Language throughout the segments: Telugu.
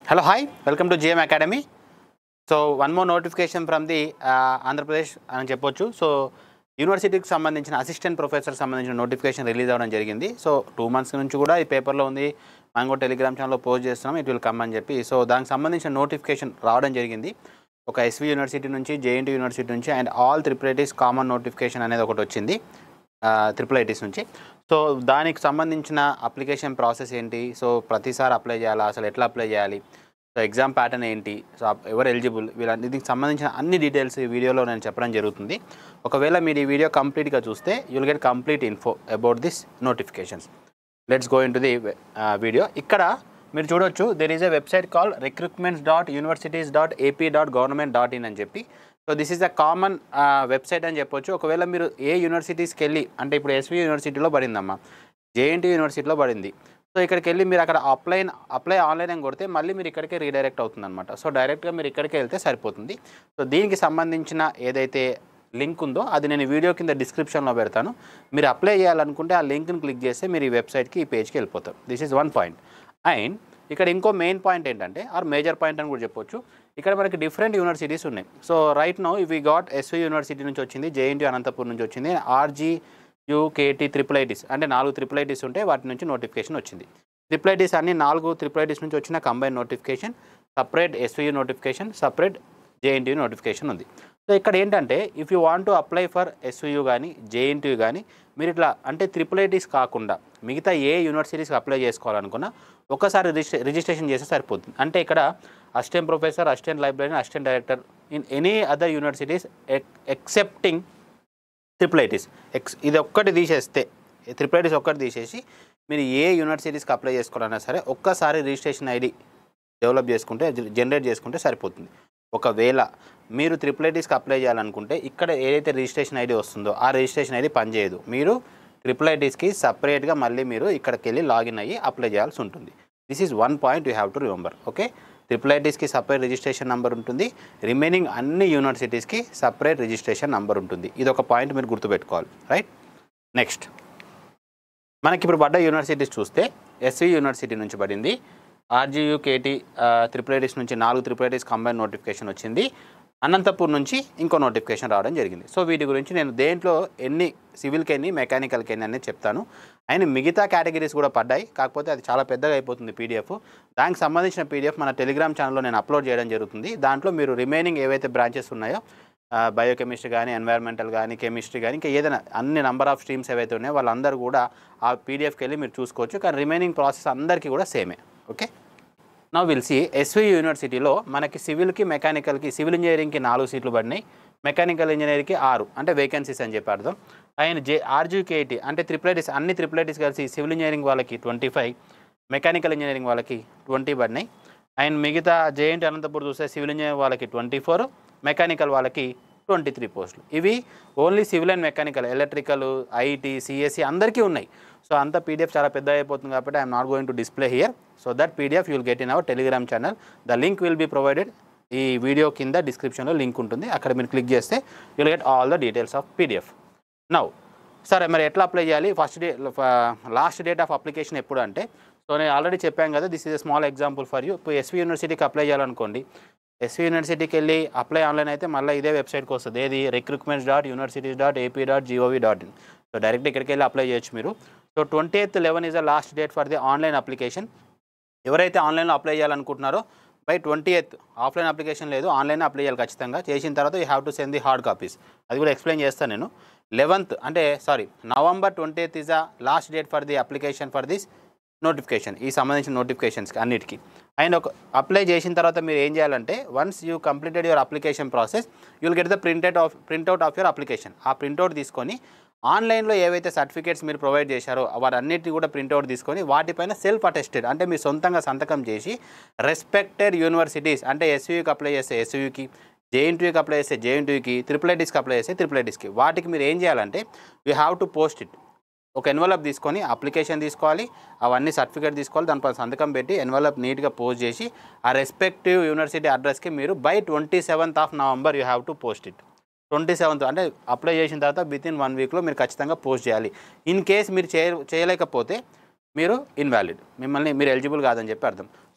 Hello, hi, welcome to GM Academy. So one more notification from the Andhra Pradesh అని చెప్పొచ్చు సో యూనివర్సిటీకి సంబంధించిన అసిస్టెంట్ ప్రొఫెసర్ సంబంధించిన నోటిఫికేషన్ రిలీజ్ అవ్వడం జరిగింది సో టూ మంత్స్ నుంచి కూడా ఈ పేపర్లో ఉంది మనం కూడా టెలిగ్రామ్ ఛానల్లో పోస్ట్ చేస్తున్నాం ఇట్ విల్ కమ్ అని చెప్పి సో దానికి సంబంధించిన నోటిఫికేషన్ రావడం జరిగింది ఒక ఎస్వి యూనివర్సిటీ నుంచి జేఎన్టీ యూనివర్సిటీ నుంచి and all triple common notification అనేది ఒకటి వచ్చింది ట్రిపుల్ ఐటీస్ నుంచి సో దానికి సంబంధించిన అప్లికేషన్ ప్రాసెస్ ఏంటి సో ప్రతిసారి అప్లై చేయాలా అసలు ఎట్లా అప్లై చేయాలి సో ఎగ్జామ్ ప్యాటర్న్ ఏంటి సో అప్- ఎవరు ఎలిజిబుల్ వీళ్ళ దీనికి సంబంధించిన అన్ని డీటెయిల్స్ ఈ వీడియోలో నేను చెప్పడం జరుగుతుంది ఒకవేళ మీరు ఈ వీడియో కంప్లీట్గా చూస్తే you'll get complete info about this notifications let's go into the video ఇక్కడ మీరు చూడొచ్చు there is a website call recruitments dot universities dot AP dot government dot in అని చెప్పి so this is a common website అని చెప్పొచ్చు ఒకవేళ మీరు ఏ యూనివర్సిటీస్కి వెళ్ళి అంటే ఇప్పుడు ఎస్వి యూనివర్సిటీలో పడిందమ్మా జేఎన్టీ యూనివర్సిటీలో పడింది సో ఇక్కడికి వెళ్ళి మీరు అక్కడ అప్లై అప్లై ఆన్లైన్ అని కొడితే మళ్ళీ మీరు ఇక్కడికే రీడైరెక్ట్ అవుతుంది అనమాట సో డైరెక్ట్గా మీరు ఇక్కడికే వెళ్తే సరిపోతుంది సో దీనికి సంబంధించిన ఏదైతే లింక్ ఉందో అది నేను వీడియో కింద డిస్క్రిప్షన్లో పెడతాను మీరు అప్లై చేయాలనుకుంటే ఆ లింక్ని క్లిక్ చేస్తే మీరు ఈ వెబ్సైట్కి ఈ పేజ్కి వెళ్ళిపోతారు this is one point and ఇక్కడ ఇంకో మెయిన్ పాయింట్ ఏంటంటే ఆర్ మేజర్ పాయింట్ అని కూడా చెప్పొచ్చు ఇక్కడ మనకి డిఫరెంట్ యూనివర్సిటీస్ ఉన్నాయి సో రైట్ నో ఇవి గాట్ ఎస్వి యూనివర్సిటీ నుంచి వచ్చింది జేఎన్టీ అనంతపూర్ నుంచి వచ్చింది ఆర్జీ యూకేటీ త్రిపుల్ ఐటీస్ అంటే నాలుగు త్రిపుల్ ఐటీస్ ఉంటే వాటి నుంచి నోటిఫికేషన్ వచ్చింది త్రిపుల్ ఐటీస్ అన్ని నాలుగు త్రిపుల్ ఐటీస్ నుంచి వచ్చిన combine notification separate SVU notification separate JNT notification ఉంది సో ఇక్కడ ఏంటంటే if you want to apply for SVU కానీ జేఎన్టీ కానీ మీరు ఇట్లా అంటే త్రిపుల్ ఐటీస్ కాకుండా మిగతా ఏ యూనివర్సిటీస్కి అప్లై చేసుకోవాలనుకున్నా ఒకసారి రిజిస్ట్రే రిజిస్ట్రేషన్ చేస్తే సరిపోతుంది అంటే ఇక్కడ assistant professor assistant library assistant director in any other universities excepting triple ITs ఎక్స్ ఇది ఒక్కటి తీసేస్తే ట్రిపుల్ ఐటీస్ ఒక్కటి తీసేసి మీరు ఏ యూనివర్సిటీస్కి అప్లై చేసుకోవాలన్నా సరే ఒక్కసారి రిజిస్ట్రేషన్ ఐడి డెవలప్ చేసుకుంటే జనరేట్ చేసుకుంటే సరిపోతుంది ఒకవేళ మీరు ట్రిపుల్ ఐటీస్కి అప్లై చేయాలనుకుంటే ఇక్కడ ఏదైతే రిజిస్ట్రేషన్ ఐడి వస్తుందో ఆ రిజిస్ట్రేషన్ ఐడి పనిచేయదు మీరు ట్రిపుల్ ఐటీస్కి సపరేట్గా మళ్ళీ మీరు ఇక్కడికి వెళ్ళి లాగిన్ అయ్యి అప్లై చేయాల్సి ఉంటుంది this is one point you have to remember okay triple ఐటీస్కి సపరేట్ రిజిస్ట్రేషన్ నెంబర్ ఉంటుంది రిమైనింగ్ అన్ని యూనివర్సిటీస్కి సపరేట్ రిజిస్ట్రేషన్ నెంబర్ ఉంటుంది ఇది ఒక పాయింట్ మీరు గుర్తుపెట్టుకోవాలి రైట్ నెక్స్ట్ మనకి ఇప్పుడు పడ్డ యూనివర్సిటీస్ చూస్తే ఎస్వి యూనివర్సిటీ నుంచి పడింది ఆర్జీయూ కేటీ త్రిపుల్ ఐటీస్ నుంచి నాలుగు త్రిపుల్ ఐటీస్ కంబైన్ నోటిఫికేషన్ వచ్చింది అనంతపూర్ నుంచి ఇంకో నోటిఫికేషన్ రావడం జరిగింది సో వీటి గురించి నేను దేంట్లో ఎన్ని సివిల్కి ఎన్ని మెకానికల్కి ఎన్ని అనేది చెప్తాను అండ్ మిగతా కేటగిరీస్ కూడా పడ్డాయి కాకపోతే అది చాలా పెద్దగా అయిపోతుంది పీడిఎఫ్ దానికి సంబంధించిన పీడిఎఫ్ మన టెలిగ్రామ్ ఛానల్లో నేను అప్లోడ్ చేయడం జరుగుతుంది దాంట్లో మీరు రిమైనింగ్ ఏవైతే బ్రాంచెస్ ఉన్నాయో బయోకెమిస్ట్రీ కానీ ఎన్వైర్మెంటల్ కానీ కెమిస్ట్రీ కానీ ఇంకా ఏదైనా అన్ని నెంబర్ ఆఫ్ స్ట్రీమ్స్ ఏవైతే ఉన్నాయో వాళ్ళందరూ కూడా ఆ పీడిఎఫ్కి వెళ్ళి మీరు చూసుకోవచ్చు కానీ రిమైనింగ్ ప్రాసెస్ అందరికీ కూడా సేమే ఓకే నా విల్సి ఎస్వి యూనివర్సిటీలో మనకి సివిల్కి మెకానికల్కి సివిల్ ఇంజనీరింగ్కి నాలుగు సీట్లు పడినాయి మెకానికల్ ఇంజనీరింగ్కి ఆరు అంటే వేకెన్సీస్ అని చెప్పి అర్థం అండ్ జే ఆర్జీకేఐటీ అంటే త్రిపుల్ ఐటీస్ అన్ని త్రిపుల్ ఐటీస్ కలిసి సివిల్ ఇంజనీరింగ్ వాళ్ళకి ట్వంటీ ఫైవ్ మెకానికల్ ఇంజనీరింగ్ వాళ్ళకి ట్వంటీ పడినాయి అండ్ మిగతా జేఎన్టీ అనంతపూర్ చూస్తే సివిల్ ఇంజనీరింగ్ వాళ్ళకి ట్వంటీ ఫోర్ మెకానికల్ వాళ్ళకి ట్వంటీ త్రీ పోస్టులు ఇవి only civil and mechanical electrical IT CSC అందరికీ ఉన్నాయి సో అంత పీడిఎఫ్ చాలా పెద్ద అయిపోతుంది కాబట్టి I'm not going to display here so that PDF you'll get in our Telegram channel the link will be provided ఈ వీడియో కింద డిస్క్రిప్షన్లో లింక్ ఉంటుంది అక్కడ మీరు క్లిక్ చేస్తే you'll get all the details of PDF now సరే మరి ఎట్లా అప్లై చేయాలి first day last date of application ఎప్పుడు అంటే సో నేను ఆల్రెడీ చెప్పాను కదా this is a small example for you ఇప్పుడు ఎస్వి యూనివర్సిటీకి అప్లై చేయాలనుకోండి ఎస్వి యూనివర్సిటీకి వెళ్ళి అప్లై ఆన్లైన్ అయితే మళ్ళీ ఇదే వెబ్సైట్కి వస్తుంది ఏది recruitments dot universities dot AP dot GOV dot in so direct ఇక్కడికి వెళ్ళి అప్లై చేయొచ్చు మీరు so twenty eighth eleven is the last date for the online application ఎవరైతే ఆన్లైన్లో అప్లై చేయాలనుకుంటున్నారో by twenty eighth offline application లేదు ఆన్లైన్ అప్లై చేయాలి ఖచ్చితంగా చేసిన తర్వాత you have to send the hard copies అది కూడా ఎక్స్ప్లెయిన్ చేస్తాను నేను లెవెన్త్ అంటే sorry November twenty eighth is the last date for the application for this notification ఈ సంబంధించిన నోటిఫికేషన్స్కి అన్నిటికీ అండ్ ఒక అప్లై చేసిన తర్వాత మీరు ఏం చేయాలంటే once you completed your application process you'll get the printed of printout of your application ఆ ప్రింట్అవుట్ తీసుకొని ఆన్లైన్లో ఏవైతే సర్టిఫికేట్స్ మీరు ప్రొవైడ్ చేశారో వాటన్నిటి కూడా ప్రింట్అవుట్ తీసుకొని వాటిపైన సెల్ఫ్ అటెస్టెడ్ అంటే మీరు సొంతంగా సంతకం చేసి రెస్పెక్టెడ్ యూనివర్సిటీస్ అంటే ఎస్యూకి అప్లై చేస్తే ఎస్యూకి జేఎన్టీయూకి అప్లై చేస్తే జేఎన్టీయూకి త్రిపుల్ ఐటీస్కి అప్లై చేస్తే త్రిపుల్ ఐటీస్కి వాటికి మీరు ఏం చేయాలంటే you have to post it ఒక ఎన్వలప్ తీసుకొని అప్లికేషన్ తీసుకోవాలి అవన్నీ సర్టిఫికేట్ తీసుకోవాలి దానిపై సంతకం పెట్టి ఎన్వలప్ నీట్గా పోస్ట్ చేసి ఆ రెస్పెక్టివ్ యూనివర్సిటీ అడ్రస్కి మీరు by twenty seventh of November you have to post it twenty seventh అంటే అప్లై చేసిన తర్వాత విత్ ఇన్ వన్ వీక్లో మీరు ఖచ్చితంగా పోస్ట్ చేయాలి ఇన్ కేస్ మీరు చేయ చేయలేకపోతే మీరు ఇన్వాలిడ్ మిమ్మల్ని మీరు ఎలిజిబుల్ కాదని చెప్పి అర్థం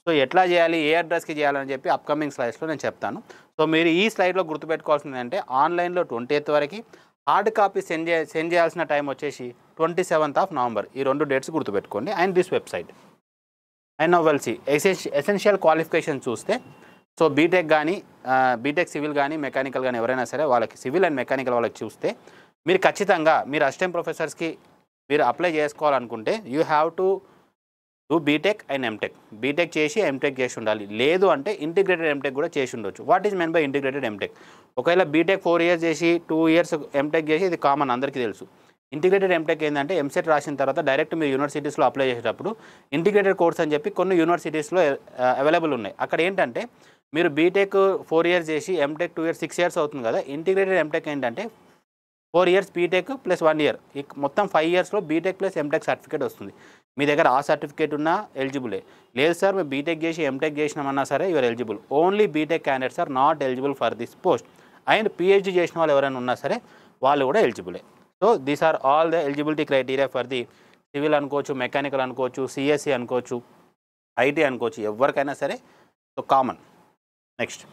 సో ఎట్లా చేయాలి ఏ అడ్రస్కి చేయాలని చెప్పి అప్కమింగ్ స్లైడ్స్లో నేను చెప్తాను సో మీరు ఈ స్లైడ్లో గుర్తుపెట్టుకోవాల్సింది అంటే ఆన్లైన్లో ట్వంటీ ఎయిత్ వరకు హార్డ్ కాపీ సెండ్ చే సెండ్ చేయాల్సిన టైం వచ్చేసి ట్వంటీ సెవెంత్ ఆఫ్ నవంబర్ ఈ రెండు డేట్స్ గుర్తుపెట్టుకోండి అండ్ దిస్ వెబ్సైట్ అండ్ నోవెల్సీ ఎసెన్షియల్ క్వాలిఫికేషన్ చూస్తే సో బీటెక్ కానీ బీటెక్ సివిల్ కానీ మెకానికల్ కానీ ఎవరైనా సరే వాళ్ళకి సివిల్ అండ్ మెకానికల్ వాళ్ళకి చూస్తే మీరు ఖచ్చితంగా మీరు అసిస్టెంట్ ప్రొఫెసర్స్కి మీరు అప్లై చేసుకోవాలనుకుంటే you have to do BTech and MTech BTech చేసి ఎంటెక్ చేసి ఉండాలి లేదు అంటే ఇంటిగ్రేటెడ్ ఎంటెక్ కూడా చేసి ఉండొచ్చు what is mean by integrated MTech ఒకవేళ బీటెక్ ఫోర్ ఇయర్స్ చేసి టూ ఇయర్స్ ఎంటెక్ చేసి ఇది కామన్ అందరికీ తెలుసు ఇంటిగ్రేటెడ్ ఎంటెక్ ఏంటంటే ఎంసెట్ రాసిన తర్వాత డైరెక్ట్ మీరు యూనివర్సిటీస్లో అప్లై చేసేటప్పుడు ఇంటిగ్రేటెడ్ కోర్స్ అని చెప్పి కొన్ని యూనివర్సిటీస్లో అవైలబుల్ ఉన్నాయి అక్కడ ఏంటంటే మీరు బీటెక్ ఫోర్ ఇయర్స్ చేసి MTech two years six years అవుతుంది కదా ఇంటిగ్రేటెడ్ ఎంటెక్ ఏంటంటే four years BTech plus one year మొత్తం ఫైవ్ ఇయర్స్లో బీటెక్ ప్లస్ ఎంటెక్ సర్టిఫికేట్ వస్తుంది మీ దగ్గర ఆ సర్టిఫికేట్ ఉన్నా ఎలిజిబులే లేదు సార్ మేము బీటెక్ చేసి ఎంటెక్ చేసినామన్నా సరే your eligible only BTech candidates are not eligible for this post and PhD చేసిన వాళ్ళు ఎవరైనా ఉన్నా సరే వాళ్ళు కూడా ఎలిజిబులే so these are all the eligibility criteria for the civil అనుకోవచ్చు మెకానికల్ అనుకోవచ్చు సిఎస్సి అనుకోవచ్చు ఐటీ అనుకోవచ్చు ఎవరికైనా సరే సో కామన్ నెక్స్ట్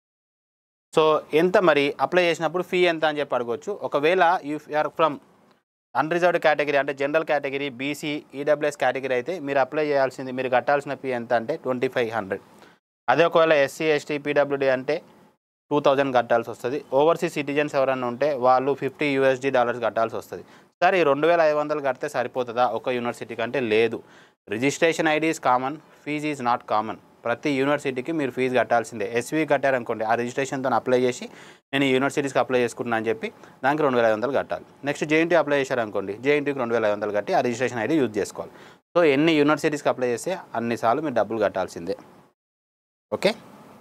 సో ఎంత మరి అప్లై చేసినప్పుడు ఫీ ఎంత అని చెప్పి అడగవచ్చు ఒకవేళ you are from unreserved category అంటే general category BC EWS category అయితే మీరు అప్లై చేయాల్సింది మీరు కట్టాల్సిన ఫీ ఎంత అంటే ట్వంటీ ఫైవ్ హండ్రెడ్ అదే ఒకవేళ ఎస్సీ ఎస్టీ పీడబ్ల్యూడీ అంటే టూ థౌజండ్ కట్టాల్సి వస్తుంది ఓవర్సీస్ సిటిజన్స్ ఎవరైనా ఉంటే వాళ్ళు ఫిఫ్టీ యూఎస్డీ డాలర్స్ కట్టాల్సి వస్తుంది సార్ ఈ రెండు వేల ఐదు వందలు కడితే సరిపోతుందా ఒక యూనివర్సిటీకి అంటే లేదు registration ID is common fee is not common ప్రతి యూనివర్సిటీకి మీరు ఫీజు కట్టాల్సిందే ఎస్వీ కట్టారనుకోండి ఆ రిజిస్ట్రేషన్తో అప్లై చేసి నేను ఈ యూనివర్సిటీస్కి అప్లై చేసుకుంటున్నా అని చెప్పి దానికి రెండు వేల ఐదు వందలు కట్టాలి నెక్స్ట్ జేఎన్టీ అప్లై చేశారనుకోండి జేఎన్టీకి రెండు వేల ఐదు వందలు కట్టి ఆ రిజిస్ట్రేషన్ ఐడి యూజ్ చేసుకోవాలి సో ఎన్ని యూనివర్సిటీస్కి అప్లై చేస్తే అన్నిసార్లు మీరు డబ్బులు కట్టాల్సిందే ఓకే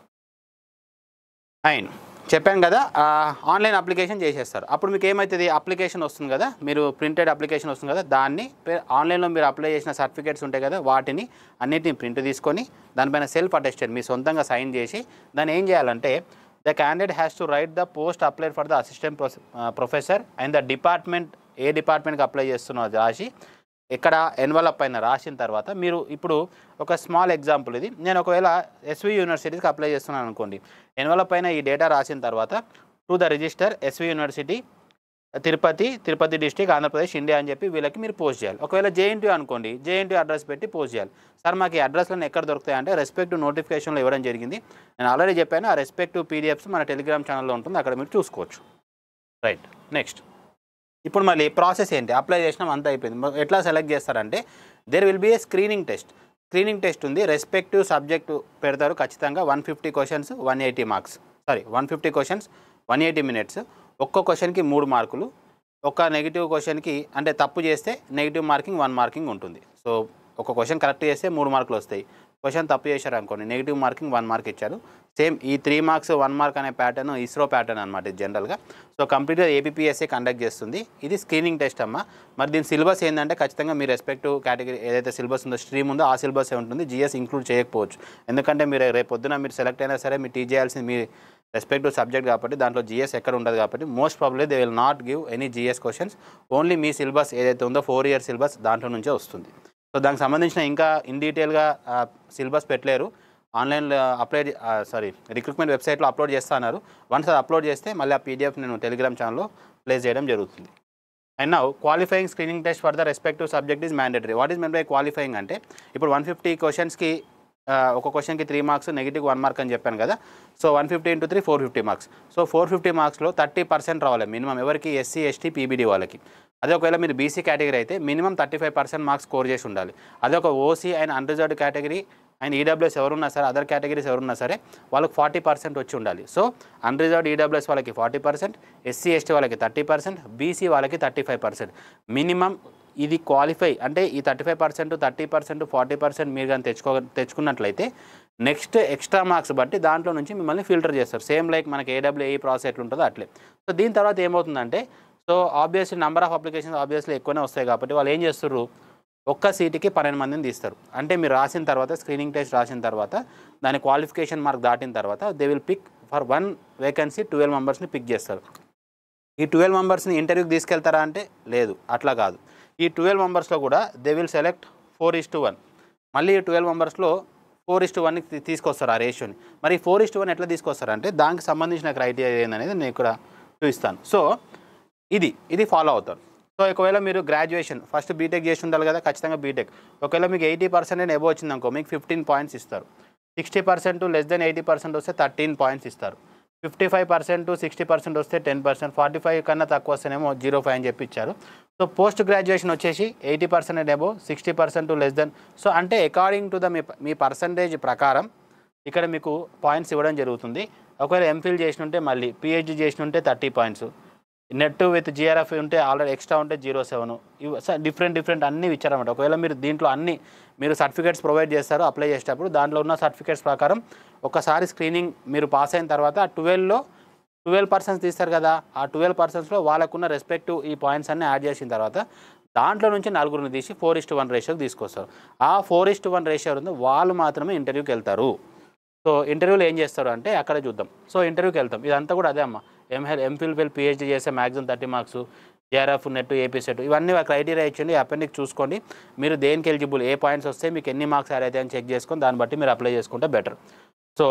అండ్ చెప్పాను కదా ఆ, ఆన్లైన్ అప్లికేషన్ చేసేస్తారు అప్పుడు మీకు ఏమవుతుంది అప్లికేషన్ వస్తుంది కదా మీరు ప్రింటెడ్ అప్లికేషన్ వస్తుంది కదా దాన్ని పే- ఆన్లైన్లో మీరు అప్లై చేసిన సర్టిఫికేట్స్ ఉంటాయి కదా వాటిని అన్నిటిని ప్రింట్ తీసుకొని దానిపైన సెల్ఫ్ అటెస్టెడ్ మీ సొంతంగా సైన్ చేసి దాన్ని ఏం చేయాలంటే the candidate has to write the post applied for the assistant professor and the department ఏ డిపార్ట్మెంట్కి అప్లై చేస్తున్నో అది రాసి ఇక్కడ ఎన్వలప్ పైన రాసిన తర్వాత మీరు ఇప్పుడు ఒక స్మాల్ ఎగ్జాంపుల్ ఇది నేను ఒకవేళ ఎస్వి యూనివర్సిటీకి అప్లై చేస్తున్నాను అనుకోండి ఎన్వలప్ పైన ఈ డేటా రాసిన తర్వాత to the register SV university Tirupati Tirupati district Andhra Pradesh India అని చెప్పి వీళ్ళకి మీరు పోస్ట్ చేయాలి ఒకవేళ జేఎన్టీ అనుకోండి జేఎన్టీ అడ్రస్ పెట్టి పోస్ట్ చేయాలి సార్ మాకు ఈ అడ్రస్లను ఎక్కడ దొరుకుతాయి అంటే రెస్పెక్టివ్ నోటిఫికేషన్లో ఇవ్వడం జరిగింది నేను ఆల్రెడీ చెప్పాను ఆ రెస్పెక్టివ్ పీడిఎఫ్స్ మన టెలిగ్రామ్ ఛానల్లో ఉంటుంది అక్కడ మీరు చూసుకోవచ్చు రైట్ నెక్స్ట్ ఇప్పుడు మళ్ళీ ప్రాసెస్ ఏంటి అప్లై చేసినాం అంతా అయిపోయింది మ- ఎట్లా సెలెక్ట్ చేస్తారంటే there will be a screening test screening test ఉంది రెస్పెక్టివ్ సబ్జెక్టు పెడతారు ఖచ్చితంగా one fifty questions one eighty marks sorry one fifty questions one eighty minutes ఒక్కో క్వశ్చన్కి మూడు మార్కులు ఒక నెగిటివ్ క్వశ్చన్కి అంటే తప్పు చేస్తే నెగిటివ్ మార్కింగ్ వన్ మార్కింగ్ ఉంటుంది సో ఒక క్వశ్చన్ కరెక్ట్ చేస్తే మూడు మార్కులు వస్తాయి క్వశ్చన్ తప్పు చేశారు అనుకోండి నెగిటివ్ మార్కింగ్ వన్ మార్క్ ఇచ్చారు సేమ్ ఈ త్రీ మార్క్స్ వన్ మార్క్ అనే ప్యాటర్న్ ఇస్రో ప్యాటర్న్ అనమాట ఇది జనరల్గా సో కంప్లీట్గా ఏపీఎస్ఏ కండక్ట్ చేస్తుంది ఇది స్క్రీనింగ్ టెస్ట్ అమ్మ మరి దీని సిలబస్ ఏంటంటే ఖచ్చితంగా మీ రెస్పెక్టివ్ కేటగిరీ ఏదైతే సిలబస్ ఉందో స్ట్రీమ్ ఉందో ఆ సిలబస్ ఉంటుంది జిఎస్ ఇంక్లూడ్ చేయకపోవచ్చు ఎందుకంటే మీరు రేపు పొద్దున మీరు సెలెక్ట్ అయినా సరే మీరు టీచ్ చేయాల్సింది మీ రెస్పెక్టివ్ సబ్జెక్ట్ కాబట్టి దాంట్లో జిఎస్ ఎక్కడ ఉండదు కాబట్టి most probably they will not give any GS questions only మీ సిలబస్ ఏదైతే ఉందో ఫోర్ ఇయర్ సిలబస్ దాంట్లో నుంచే వస్తుంది సో దానికి సంబంధించిన ఇంకా ఇన్ డీటెయిల్గా సిలబస్ పెట్టలేరు ఆన్లైన్లో అప్లై సారీ రిక్రూట్మెంట్ వెబ్సైట్లో అప్లోడ్ చేస్తా అన్నారు వన్స్ అది అప్లోడ్ చేస్తే మళ్ళీ ఆ పీడిఎఫ్ నేను టెలిగ్రామ్ ఛానల్లో ప్లేస్ చేయడం జరుగుతుంది and now qualifying screening test for the respective subject is mandatory what is mean by qualifying అంటే ఇప్పుడు వన్ ఫిఫ్టీ క్వశ్చన్స్కి ఒక క్వశ్చన్కి three marks negative one mark అని చెప్పాను కదా so one fifty into three four fifty marks so four fifty మార్క్స్లో థర్టీ పర్సెంట్ రావాలి మినిమం ఎవరికి ఎస్సీ ఎస్టీ పీబీడీ వాళ్ళకి అదే ఒకవేళ మీరు బీసీ కేటగిరీ అయితే minimum thirty five percent marks score చేసి ఉండాలి అదే ఒక OC and unreserved category and EWS ఎవరున్నా సరే అదర్ కేటగిరీస్ ఎవరున్నా సరే వాళ్ళకి ఫార్టీ పర్సెంట్ వచ్చి ఉండాలి సో అన్రిజర్వ్డ్ ఈడబ్ల్యూఎస్ వాళ్ళకి ఫార్టీ పర్సెంట్ ఎస్సీ ఎస్టీ వాళ్ళకి థర్టీ పర్సెంట్ బీసీ వాళ్ళకి థర్టీ ఫైవ్ పర్సెంట్ మినిమం ఇది క్వాలిఫై అంటే ఈ thirty five percent thirty percent forty percent మీరు కానీ తెచ్చుకో తెచ్చుకున్నట్లయితే నెక్స్ట్ ఎక్స్ట్రా మార్క్స్ బట్టి దాంట్లో నుంచి మిమ్మల్ని ఫిల్టర్ చేస్తారు సేమ్ లైక్ మనకి ఏడబ్ల్యూఏ ప్రాసెస్ ఎట్లుంటుందో అట్లే సో దీని తర్వాత ఏమవుతుందంటే so obviously number of applications obviously ఎక్కువనే వస్తాయి కాబట్టి వాళ్ళు ఏం చేస్తారు ఒక్క సీటుకి పన్నెండు మందిని తీస్తారు అంటే మీరు రాసిన తర్వాత స్క్రీనింగ్ టెస్ట్ రాసిన తర్వాత దాని క్వాలిఫికేషన్ మార్క్ దాటిన తర్వాత they will pick for one vacancy twelve మెంబర్స్ని పిక్ చేస్తారు ఈ ట్వెల్వ్ మెంబర్స్ని ఇంటర్వ్యూకి తీసుకెళ్తారా అంటే లేదు అట్లా కాదు ఈ ట్వెల్వ్ మెంబర్స్లో కూడా they will select four is to one మళ్ళీ ఈ ట్వెల్వ్ మెంబర్స్లో ఫోర్ ఇస్ టు వన్కి తీసుకొస్తారు ఆ రేషియోని మరి ఫోర్ ఇస్ టు వన్ ఎట్లా తీసుకొస్తారు అంటే దానికి సంబంధించిన క్రైటీరియా ఏందనేది నేను ఇక్కడ చూపిస్తాను సో ఇది ఇది ఫాలో అవుతారు సో ఒకవేళ మీరు గ్రాడ్యుయేషన్ ఫస్ట్ బీటెక్ చేసి ఉండాలి కదా ఖచ్చితంగా బీటెక్ ఒకవేళ మీకు ఎయిటీ పర్సెంట్ ఎబో వచ్చింది అనుకో మీకు ఫిఫ్టీన్ పాయింట్స్ ఇస్తారు sixty percent less than eighty percent వస్తే థర్టీన్ పాయింట్స్ ఇస్తారు fifty five percent sixty percent వస్తే టెన్ పర్సెంట్ ఫార్టీ ఫైవ్ కన్నా తక్కువ వస్తేనేమో జీరో ఫైవ్ అని చెప్పి ఇచ్చారు సో పోస్ట్ గ్రాడ్యుయేషన్ వచ్చేసి eighty percent above sixty percent less than so అంటే అకార్డింగ్ టు ద మీ మీ పర్సంటేజ్ ప్రకారం ఇక్కడ మీకు పాయింట్స్ ఇవ్వడం జరుగుతుంది ఒకవేళ ఎంఫిల్ చేసి ఉంటే మళ్ళీ పిహెచ్డి చేసి ఉంటే thirty points NET with GRF ఉంటే ఆల్రెడీ ఎక్స్ట్రా ఉంటే జీరో సెవెన్ డిఫరెంట్ డిఫరెంట్ అన్ని ఇచ్చారన్నమాట ఒకవేళ మీరు దీంట్లో అన్ని మీరు సర్టిఫికేట్స్ ప్రొవైడ్ చేస్తారు అప్లై చేసేటప్పుడు దాంట్లో ఉన్న సర్టిఫికేట్స్ ప్రకారం ఒకసారి స్క్రీనింగ్ మీరు పాస్ అయిన తర్వాత ఆ ట్వెల్వ్లో ట్వెల్వ్ పర్సన్స్ తీస్తారు కదా ఆ ట్వెల్వ్ పర్సన్స్లో వాళ్ళకున్న రెస్పెక్టివ్ ఈ పాయింట్స్ అన్ని యాడ్ చేసిన తర్వాత దాంట్లో నుంచి నలుగురిని తీసి ఫోర్ ఇస్ట్ వన్ రేషియోకి తీసుకొస్తారు ఆ ఫోర్ ఇస్ట్ వన్ రేషియో ఉంది వాళ్ళు మాత్రమే ఇంటర్వ్యూకి వెళ్తారు సో ఇంటర్వ్యూలో ఏం చేస్తారు అంటే అక్కడ చూద్దాం సో ఇంటర్వ్యూకి వెళ్తాం ఇదంతా కూడా అదే అమ్మ ఎంహెల్ ఎంఫిల్ ఫిల్ పిహెచ్డీ చేస్తే maximum thirty marks JRF NET AP SET ఇవన్నీ క్రైటీరియా ఇచ్చండి అపెండిక్ చూసుకోండి మీరు దేనికి ఎలిజిబుల్ ఏ పాయింట్స్ వస్తే మీకు ఎన్ని మార్క్స్ యాడ్ అయితే అని చెక్ చేసుకొని దాన్ని బట్టి మీరు అప్లై చేసుకుంటే బెటర్ సో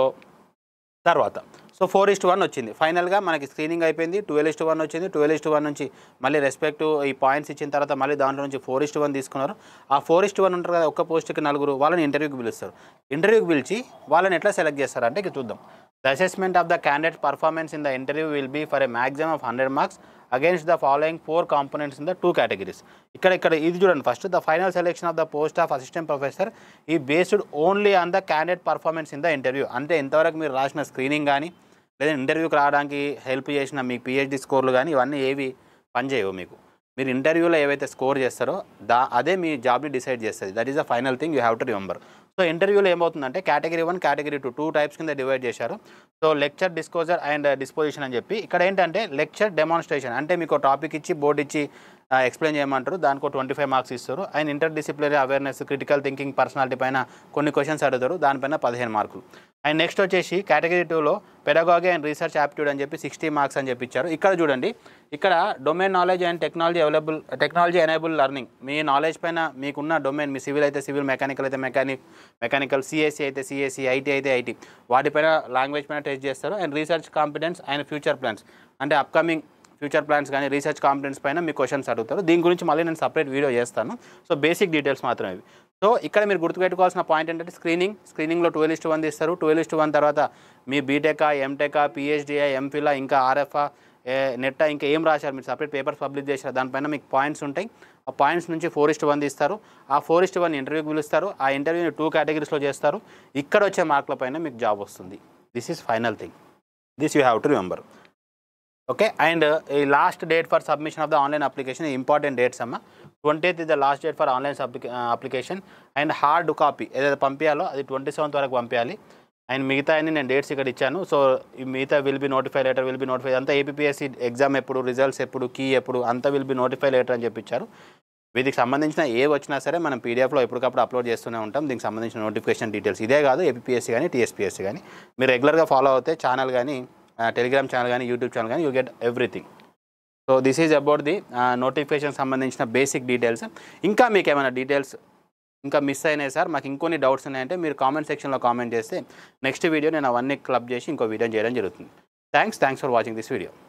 తర్వాత సో ఫోర్ ఇస్ట్ వన్ వచ్చింది ఫైనల్గా మనకి స్క్రీనింగ్ అయిపోయింది ట్వెల్వ్ ఇస్ట్ వన్ వచ్చింది ట్వెల్వ్ ఇస్ట్ వన్ నుంచి మళ్ళీ రెస్పెక్ట్ ఈ పాయింట్స్ ఇచ్చిన తర్వాత మళ్ళీ దాంట్లో నుంచి ఫోర్ ఇస్ట్ వన్ తీసుకున్నారు ఆ ఫోర్ ఇస్ట్ వన్ ఉంటారు కదా ఒక్క పోస్ట్కి నలుగురు వాళ్ళని ఇంటర్వ్యూకి పిలుస్తారు ఇంటర్వ్యూకి పిలిచి వాళ్ళని ఎట్లా సెలెక్ట్ చేస్తారు అంటే ఇక చూద్దాం the assessment of the candidate performance in the interview will be for a maximum of hundred marks against the following four components in the two categories ఇక్కడ ఇక్కడ ఇది చూడండి first the final selection of the post of assistant professor is based only on the candidate performance in the interview అంటే ఎంతవరకు మీరు రాసిన స్క్రీనింగ్ కానీ లేదా ఇంటర్వ్యూకి రావడానికి హెల్ప్ చేసిన మీ పిహెచ్డి స్కోర్లు కానీ ఇవన్నీ ఏవి పనిచేయవు మీకు మీరు ఇంటర్వ్యూలో ఏవైతే స్కోర్ చేస్తారో దా అదే మీ జాబ్ని డిసైడ్ చేస్తుంది that is the final thing you have to remember so ఇంటర్వ్యూలో ఏమవుతుందంటే category one category two two types కింద డివైడ్ చేశారు so lecture disclosure and disposition అని చెప్పి ఇక్కడ ఏంటంటే లెక్చర్ డెమాన్స్ట్రేషన్ అంటే మీకు టాపిక్ ఇచ్చి బోర్డు ఇచ్చి ఎక్స్ప్లెయిన్ చేయమంటారు దానికి ట్వంటీ ఫైవ్ మార్క్స్ ఇస్తారు and interdisciplinary awareness critical thinking personality పైన కొన్ని క్వశ్చన్స్ అడుగుతారు దానిపైన పదిహేను మార్కులు అండ్ నెక్స్ట్ వచ్చేసి కేటగిరీ టూలో పెడగాగి అండ్ రీసెర్చ్ యాప్ట్యూడ్ అని చెప్పి సిక్స్టీ మార్క్స్ అని చెప్పి ఇచ్చారు ఇక్కడ చూడండి ఇక్కడ domain knowledge and technology available technology enable learning మీ నాలెడ్జ్ పైన మీకున్న డొమైన్ మీ సివిల్ అయితే సివిల్ మెకానికల్ అయితే మెకానిక్ మెకానికల్ సిఎస్సి అయితే సిఎస్సి ఐటీ అయితే ఐటీ వాటిపైన లాంగ్వేజ్ పైన టెస్ట్ చేస్తారు and research competence and future plans అంటే అప్కమింగ్ ఫ్యూచర్ ప్లాన్స్ కానీ రీసెర్చ్ కాంపిటెన్స్ పైన మీకు క్వశ్చన్స్ అడుగుతారు దీని గురించి మళ్ళీ నేను సపరేట్ వీడియో చేస్తాను సో బేసిక్ డీటెయిల్స్ మాత్రమే ఇవి సో ఇక్కడ మీరు గుర్తుపెట్టుకోవాల్సిన పాయింట్ ఏంటంటే స్క్రీనింగ్ స్క్రీనింగ్లో ట్వెల్వ్ ఇస్ట్ వన్ తీస్తారు ట్వెల్వ్ ఇస్ట్ వన్ తర్వాత మీ బీటెకా ఎంటెకా పిహెచ్డిఐ ఎంఫిలా ఇంకా ఆర్ఎఫ్ఆ నెట్టా ఇంకా ఏం రాశారు మీరు సపరేట్ పేపర్స్ పబ్లిష్ చేశారు దానిపైన మీకు పాయింట్స్ ఉంటాయి ఆ పాయింట్స్ నుంచి ఫోర్ ఇస్ట్ వన్ తీస్తారు ఆ ఫోర్ ఇస్ట్ వన్ ఇంటర్వ్యూకి పిలుస్తారు ఆ ఇంటర్వ్యూని టూ కేటగిరీస్లో చేస్తారు ఇక్కడ వచ్చే మార్కుల పైన మీకు జాబ్ వస్తుంది this is final thing this you have to remember okay and ఈ last date for submission of the online application important dates అమ్మ twentieth is the last date for online application and hard copy ఏదైతే పంపించాలో అది ట్వంటీ సెవెంత్ వరకు పంపించాలి అండ్ మిగతా అన్ని నేను డేట్స్ ఇక్కడ ఇచ్చాను సో ఈ మిగతా will be notify letter will be notify అంతా ఏపీఎస్సి ఎగ్జామ్ ఎప్పుడు రిజల్ట్స్ ఎప్పుడు కీ ఎప్పుడు అంతా విల్ బి నోటిఫై లెటర్ అని చెప్పి ఇచ్చారు వీటికి సంబంధించిన ఏ వచ్చినా సరే మనం పీడిఎఫ్లో ఎప్పటికప్పుడు అప్లోడ్ చేస్తూనే ఉంటాం దీనికి సంబంధించిన నోటిఫికేషన్ డీటెయిల్స్ ఇదే కాదు ఏపీఎస్సీ కానీ టీఎస్పీఎస్సీ కానీ మీరు రెగ్యులర్గా ఫాలో అవుతే ఛానల్ కానీ టెలిగ్రామ్ ఛానల్ కానీ యూట్యూబ్ ఛానల్ కానీ you get everything so this is about the notification సంబంధించిన బేసిక్ డీటెయిల్స్ ఇంకా మీకు ఏమైనా డీటెయిల్స్ ఇంకా మిస్ అయినాయి సార్ మాకు ఇంకొన్ని డౌట్స్ ఉన్నాయంటే మీరు కామెంట్ సెక్షన్లో కామెంట్ చేస్తే నెక్స్ట్ వీడియో నేను అవన్నీ క్లబ్ చేసి ఇంకో వీడియో చేయడం జరుగుతుంది thanks thanks for watching this video